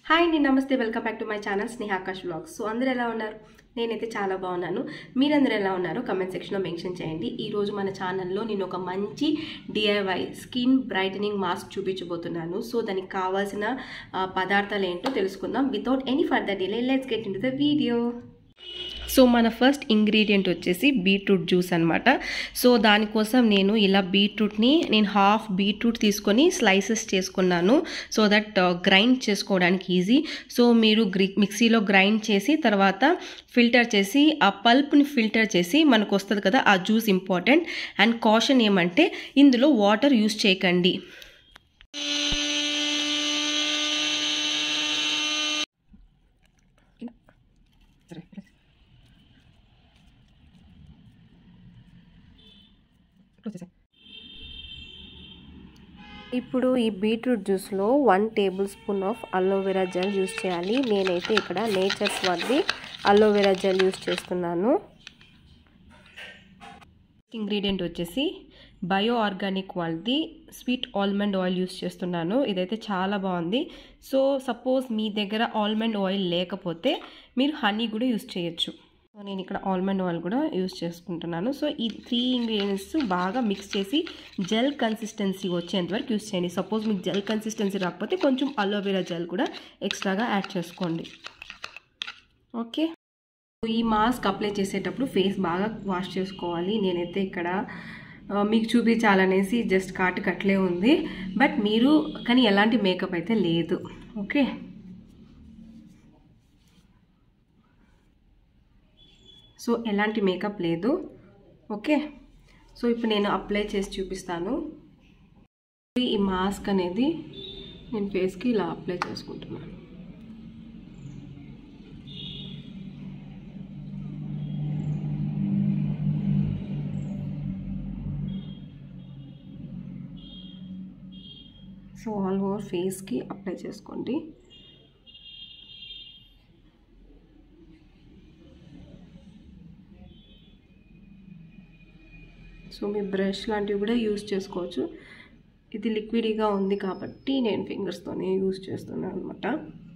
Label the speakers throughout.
Speaker 1: hi అండి నమస్తే welcome back to my channel Snehakash blogs so అందరూ ఎలా ఉన్నారు నేనైతే చాలా బాగున్నాను మీరందరూ ఎలా ఉన్నారో కమెంట్ సెక్షన్లో మెన్షన్ చేయండి ఈరోజు మన ఛానల్లో నేను ఒక మంచి డిఐవై స్కిన్ బ్రైటనింగ్ మాస్క్ చూపించబోతున్నాను సో దానికి కావాల్సిన ఆ, పదార్థాలు ఏంటో తెలుసుకుందాం without any further delay let's get into the video so మన ఫస్ట్ ఇంగ్రీడియంట్ వచ్చేసి బీట్రూట్ జ్యూస్ అనమాట సో దానికోసం నేను ఇలా బీట్రూట్ని నేను హాఫ్ బీట్రూట్ తీసుకొని స్లైసెస్ చేసుకున్నాను సో దట్ గ్రైండ్ చేసుకోవడానికి ఈజీ సో మీరు గ్రి మిక్సీలో గ్రైండ్ చేసి తర్వాత ఫిల్టర్ చేసి ఆ పల్ప్ని ఫిల్టర్ చేసి మనకు వస్తుంది కదా ఆ జ్యూస్ ఇంపార్టెంట్ అండ్ కాషన్ ఏమంటే ఇందులో వాటర్ యూస్ చేయకండి ఇప్పుడు ఈ బీట్రూట్ జ్యూస్లో one tablespoon of aloe vera gel use చేయాలి నేనైతే ఇక్కడ నేచర్స్ వాడి అలోవెరా జెల్ యూస్ చేస్తున్నాను ఇంగ్రీడియంట్ వచ్చేసి బయో ఆర్గానిక్ వాళ్ళది స్వీట్ ఆల్మండ్ ఆయిల్ యూస్ చేస్తున్నాను ఇదైతే చాలా బాగుంది సో సపోజ్ మీ దగ్గర ఆల్మండ్ ఆయిల్ లేకపోతే మీరు హనీ కూడా యూస్ చేయొచ్చు సో నేను ఇక్కడ ఆల్మండ్ ఆయిల్ కూడా యూస్ చేసుకుంటున్నాను సో ఈ త్రీ ఇంగ్రీడియంట్స్ బాగా మిక్స్ చేసి జెల్ కన్సిస్టెన్సీ వచ్చేంత వరకు యూస్ చేయండి సపోజ్ మీకు జెల్ కన్సిస్టెన్సీ రాకపోతే కొంచెం అలోవెరా జెల్ కూడా ఎక్స్ట్రాగా యాడ్ చేసుకోండి ఓకే ఈ మాస్క్ అప్లై చేసేటప్పుడు ఫేస్ బాగా వాష్ చేసుకోవాలి నేనైతే ఇక్కడ ఆ, మీకు చూపించాలనేసి జస్ట్ కాటు కట్లే ఉంది బట్ మీరు కానీ ఎలాంటి మేకప్ అయితే లేదు ఓకే సో ఎలాంటి మేకప్ లేదు ఓకే సో ఇప్పుడు నేను అప్లై చేసి చూపిస్తాను ఈ మాస్క్ అనేది నేను ఫేస్కి ఇలా అప్లై చేసుకుంటున్నాను సో ఆల్ ఓవర్ ఫేస్కి అప్లై చేసుకోండి సో మీ బ్రష్ లాంటివి కూడా యూస్ చేసుకోవచ్చు ఇది లిక్విడ్గా ఉంది కాబట్టి నేను ఫింగర్స్తోనే యూస్ చేస్తున్నాను అనమాట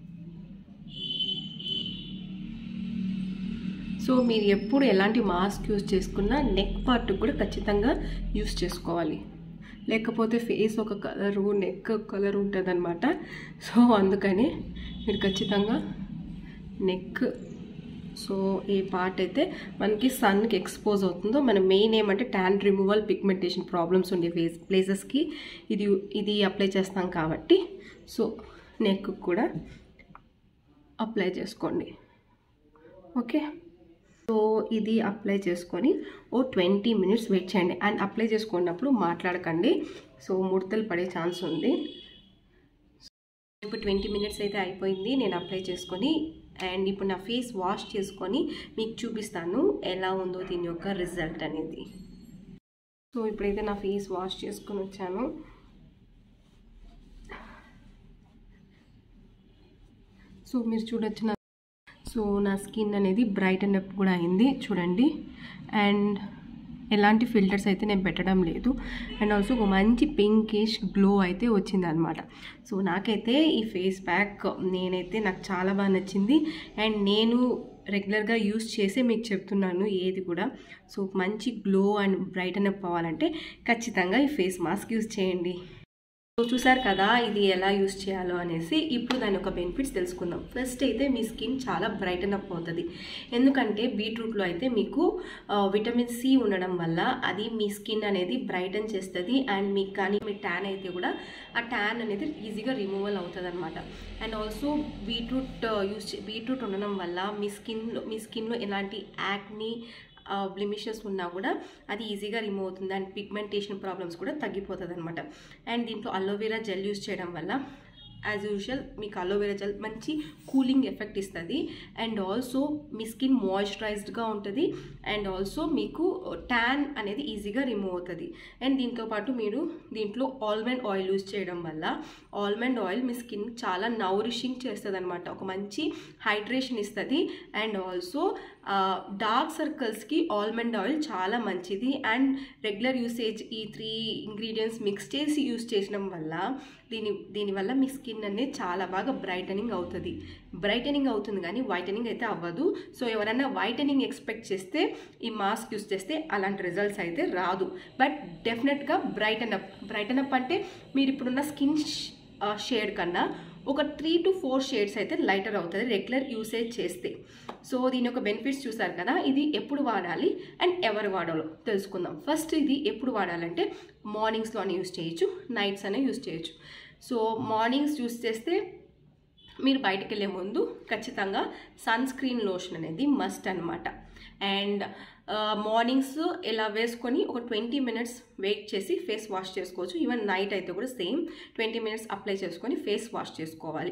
Speaker 1: సో మీరు ఎప్పుడు ఎలాంటి మాస్క్ యూస్ చేసుకున్నా నెక్ పార్ట్ కూడా ఖచ్చితంగా యూస్ చేసుకోవాలి లేకపోతే ఫేస్ ఒక కలరు నెక్ కలర్ ఉంటుంది అనమాట సో అందుకని మీరు ఖచ్చితంగా నెక్ సో ఏ పార్ట్ అయితే మనకి సన్కి ఎక్స్పోజ్ అవుతుందో మన మెయిన్ ఏమంటే ట్యాన్ రిమూవల్ పిగ్మెంటేషన్ ప్రాబ్లమ్స్ ఉండే ఫేస్ ప్లేసెస్కి ఇది ఇది అప్లై చేస్తాం కాబట్టి సో నెక్ కూడా అప్లై చేసుకోండి ఓకే సో ఇది అప్లై చేసుకొని ఓ ట్వంటీ మినిట్స్ వెయిట్ చేయండి అండ్ అప్లై చేసుకున్నప్పుడు మాట్లాడకండి సో ముడతలు పడే ఛాన్స్ ఉంది ఇప్పుడు ట్వంటీ మినిట్స్ అయితే అయిపోయింది నేను అప్లై చేసుకొని అండ్ ఇప్పుడు నా ఫేస్ వాష్ చేసుకొని మీకు చూపిస్తాను ఎలా ఉందో దీని యొక్క రిజల్ట్ అనేది సో ఇప్పుడైతే నా ఫేస్ వాష్ చేసుకొని వచ్చాను సో మీరు చూడొచ్చు నా సో నా స్కిన్ అనేది బ్రైటన్ అప్ కూడా అయింది చూడండి అండ్ ఎలాంటి ఫిల్టర్స్ అయితే నేను పెట్టడం లేదు అండ్ ఆల్సో ఒక మంచి పింకిష్ గ్లో అయితే వచ్చిందనమాట సో నాకైతే ఈ ఫేస్ ప్యాక్ నేనైతే నాకు చాలా బాగా నచ్చింది అండ్ నేను రెగ్యులర్గా యూస్ చేసే మీకు చెప్తున్నాను ఏది కూడా సో మంచి గ్లో అండ్ బ్రైటన్ అప్ అవ్వాలంటే ఖచ్చితంగా ఈ ఫేస్ మాస్క్ యూస్ చేయండి సో చూసారు కదా ఇది ఎలా యూస్ చేయాలో అనేసి ఇప్పుడు దాని యొక్క బెనిఫిట్స్ తెలుసుకుందాం ఫస్ట్ అయితే మీ స్కిన్ చాలా బ్రైటన్ అప్ అవుతుంది ఎందుకంటే బీట్రూట్లో అయితే మీకు ఆ, విటమిన్ సి ఉండడం వల్ల అది మీ స్కిన్ అనేది బ్రైటన్ చేస్తుంది అండ్ మీకు కానీ మీ ట్యాన్ అయితే కూడా ఆ ట్యాన్ అనేది ఈజీగా రిమూవల్ అవుతుంది అనమాట and also beetroot use beetroot ఉండడం వల్ల మీ స్కిన్లో మీ స్కిన్లో ఎలాంటి యాక్ని బ్లిమిషెస్ ఉన్నా కూడా అది ఈజీగా రిమూవ్ అవుతుంది అండ్ పిగ్మెంటేషన్ ప్రాబ్లమ్స్ కూడా తగ్గిపోతుంది అనమాట అండ్ దీంట్లో అలోవెరా జెల్ యూస్ చేయడం వల్ల యాజ్ యూజువల్ మీకు అలోవెరా జెల్ మంచి కూలింగ్ ఎఫెక్ట్ ఇస్తుంది అండ్ ఆల్సో మీ స్కిన్ మాయిశ్చరైజ్డ్గా ఉంటుంది అండ్ ఆల్సో మీకు ట్యాన్ అనేది ఈజీగా రిమూవ్ అవుతుంది అండ్ దీంతో పాటు మీరు దీంట్లో ఆల్మండ్ ఆయిల్ యూస్ చేయడం వల్ల ఆల్మండ్ ఆయిల్ మీ స్కిన్ చాలా నౌరిషింగ్ చేస్తుంది అనమాట ఒక మంచి హైడ్రేషన్ ఇస్తుంది అండ్ ఆల్సో డార్క్ సర్కిల్స్కి ఆల్మండ్ ఆయిల్ చాలా మంచిది అండ్ రెగ్యులర్ యూసేజ్ ఈ త్రీ ఇంగ్రీడియంట్స్ మిక్స్ చేసి యూస్ చేయడం వల్ల దీని దీనివల్ల మీ స్కిన్ స్కిన్ అనేది చాలా బాగా బ్రైటనింగ్ అవుతుంది బ్రైటనింగ్ అవుతుంది కానీ వైటనింగ్ అయితే అవ్వదు సో ఎవరైనా వైటనింగ్ ఎక్స్పెక్ట్ చేస్తే ఈ మాస్క్ యూస్ చేస్తే అలాంటి రిజల్ట్స్ అయితే రాదు బట్ డెఫినెట్గా బ్రైటన్ అప్ బ్రైటన్ అప్ అంటే మీరు ఇప్పుడున్న స్కిన్ షేడ్ కన్నా ఒక త్రీ టు ఫోర్ షేడ్స్ అయితే లైటర్ అవుతుంది రెగ్యులర్ యూసేజ్ చేస్తే సో దీని యొక్క బెనిఫిట్స్ చూసారు కదా ఇది ఎప్పుడు వాడాలి అండ్ ఎవరు వాడాలో తెలుసుకుందాం ఫస్ట్ ఇది ఎప్పుడు వాడాలంటే మార్నింగ్స్లో అని యూస్ చేయొచ్చు నైట్స్ అనే యూస్ చేయొచ్చు సో మార్నింగ్స్ యూస్ చేస్తే మీరు బయటకు వెళ్ళే ముందు ఖచ్చితంగా సన్ స్క్రీన్ లోషన్ అనేది మస్ట్ అనమాట అండ్ మార్నింగ్స్ ఇలా వేసుకొని ఒక ట్వంటీ మినిట్స్ వెయిట్ చేసి ఫేస్ వాష్ చేసుకోవచ్చు ఈవెన్ నైట్ అయితే కూడా సేమ్ ట్వంటీ మినిట్స్ అప్లై చేసుకొని ఫేస్ వాష్ చేసుకోవాలి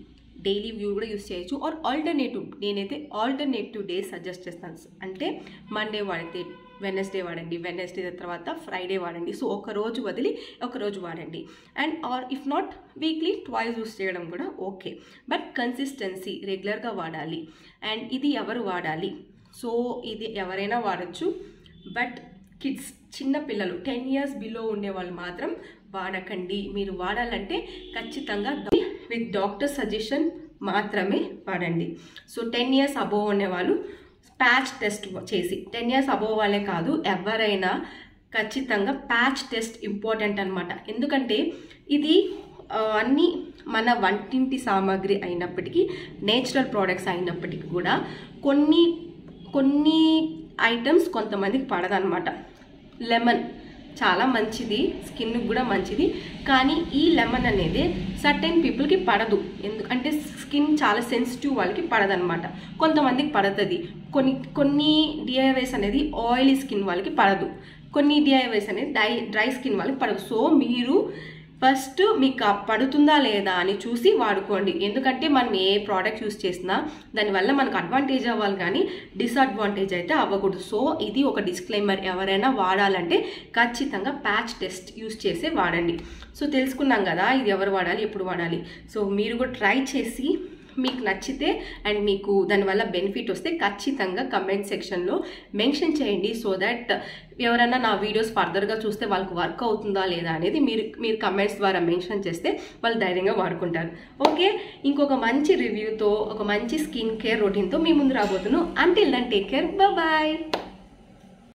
Speaker 1: డైలీ వ్యూ కూడా యూస్ చేయొచ్చు ఆర్ ఆల్టర్నేటివ్ నేనైతే ఆల్టర్నేటివ్ డే సజెస్ట్ చేస్తాను అంటే మండే వాడితే వెనస్డే వాడండి వెనస్డే తర్వాత ఫ్రైడే వాడండి సో ఒక రోజు వదిలి ఒక రోజు వాడండి and or if not weekly twice use చేయడం కూడా ఓకే బట్ కన్సిస్టెన్సీ రెగ్యులర్గా వాడాలి అండ్ ఇది ఎవరు వాడాలి సో ఇది ఎవరైనా వాడచ్చు బట్ కిడ్స్ చిన్న పిల్లలు టెన్ ఇయర్స్ బిలో ఉండే వాళ్ళు మాత్రం వాడకండి మీరు వాడాలంటే ఖచ్చితంగా విత్ డాక్టర్ సజెషన్ మాత్రమే వాడండి సో టెన్ ఇయర్స్ అబోవ్ ఉండేవాళ్ళు ప్యాచ్ టెస్ట్ చేసి టెన్ ఇయర్స్ అబోవ్ వాళ్ళే కాదు ఎవరైనా ఖచ్చితంగా ప్యాచ్ టెస్ట్ ఇంపార్టెంట్ అనమాట ఎందుకంటే ఇది ఆ, అన్నీ మన వంటింటి సామాగ్రి అయినప్పటికీ నేచురల్ ప్రోడక్ట్స్ అయినప్పటికీ కూడా కొన్ని కొన్ని ఐటమ్స్ కొంతమందికి పడదనమాట లెమన్ చాలా మంచిది స్కిన్కి కూడా మంచిది కానీ ఈ లెమన్ అనేది సర్టెన్ పీపుల్కి పడదు ఎందుకంటే స్కిన్ చాలా సెన్సిటివ్ వాళ్ళకి పడదనమాట కొంతమందికి పడుతుంది కొన్ని కొన్ని డిఐవైస్ అనేది ఆయిలీ స్కిన్ వాళ్ళకి పడదు కొన్ని డిఐవైస్ అనేది డై డ్రై స్కిన్ వాళ్ళకి పడదు సో మీరు ఫస్ట్ మీకు ఆ పడుతుందా లేదా అని చూసి వాడుకోండి ఎందుకంటే మనం ఏ ప్రోడక్ట్ యూస్ చేసినా దానివల్ల మనకు అడ్వాంటేజ్ అవ్వాలి కానీ డిసడ్వాంటేజ్ అయితే అవ్వకూడదు సో ఇది ఒక డిస్క్లైమర్ ఎవరైనా వాడాలంటే ఖచ్చితంగా ప్యాచ్ టెస్ట్ యూస్ చేసే వాడండి సో తెలుసుకున్నాం కదా ఇది ఎవరు వాడాలి ఎప్పుడు వాడాలి సో మీరు కూడా ట్రై చేసి మీకు నచ్చితే అండ్ మీకు దానివల్ల బెనిఫిట్ వస్తే ఖచ్చితంగా కమెంట్ సెక్షన్లో మెన్షన్ చేయండి సో దట్ ఎవరైనా నా వీడియోస్ ఫర్దర్గా చూస్తే వాళ్ళకి వర్క్ అవుతుందా లేదా అనేది మీరు మీరు కమెంట్స్ ద్వారా మెన్షన్ చేస్తే వాళ్ళు ధైర్యంగా వాడుకుంటారు ఓకే ఇంకొక మంచి రివ్యూతో ఒక మంచి స్కిన్ కేర్ రొటీన్తో మీ ముందు రాబోతున్నాను until then take care bye